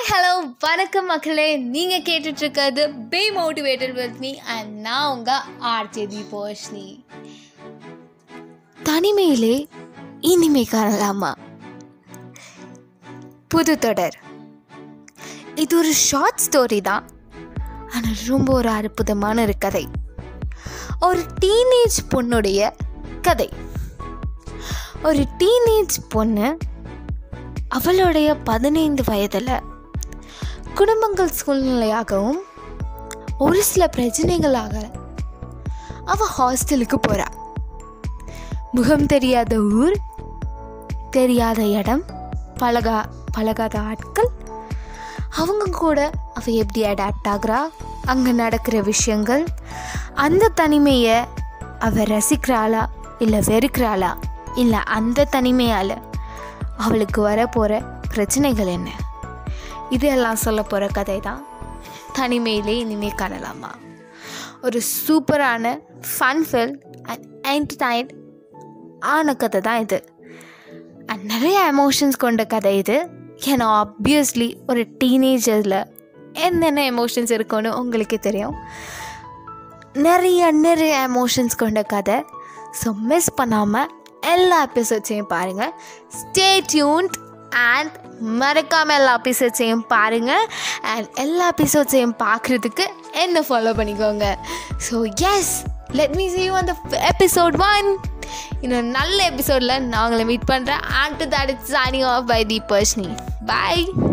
hello வணக்கம் மக்களே நீங்கள் கேட்டுட்ருக்கிறது be motivated with me and நான் உங்கள் ஆர்ஜே தீபோஷ்னி தனிமையிலே இனிமை காணலாமா புது தொடர் இது ஒரு ஷார்ட் ஸ்டோரி தான் ஆனால் ரொம்ப ஒரு அற்புதமான ஒரு கதை ஒரு டீனேஜ் பொண்ணுடைய கதை ஒரு டீனேஜ் பொண்ணு அவளுடைய பதினைந்து வயதில் குடும்பங்கள் சூழ்நிலையாகவும் ஒரு சில பிரச்சனைகளாக அவள் ஹாஸ்டலுக்கு போகிறா முகம் தெரியாத ஊர் தெரியாத இடம் பழகா பழகாத ஆட்கள் அவங்க கூட அவள் எப்படி அடாப்ட் ஆகுறா அங்கே நடக்கிற விஷயங்கள் அந்த தனிமையை அவள் ரசிக்கிறாளா இல்லை வெறுக்கிறாளா இல்லை அந்த தனிமையால் அவளுக்கு வரப்போகிற பிரச்சனைகள் என்ன இதெல்லாம் சொல்ல போகிற கதை தான் தனிமையிலே இனிமேல் காணலாமா ஒரு சூப்பரான ஃபன்ஃபில் அண்ட் என்டர்டைன் ஆன கதை தான் இது அண்ட் நிறைய எமோஷன்ஸ் கொண்ட கதை இது ஏன்னா ஆப்வியஸ்லி ஒரு டீனேஜரில் என்னென்ன எமோஷன்ஸ் இருக்குன்னு உங்களுக்கே தெரியும் நிறைய நிறைய எமோஷன்ஸ் கொண்ட கதை ஸோ மிஸ் பண்ணாமல் எல்லா எபிசோட்ஸையும் பாருங்கள் ஸ்டே டியூன்ட் அண்ட் மறக்காமல் எல்லா எபிசோட்ஸையும் பாருங்கள் அண்ட் எல்லா எபிசோட்ஸையும் பார்க்குறதுக்கு என்ன ஃபாலோ பண்ணிக்கோங்க so yes let me see you on the episode one இன்னும் நல்ல எபிசோடில் நான் உங்களை மீட் பண்ணுறேன் and that it's signing off by the Barshini bye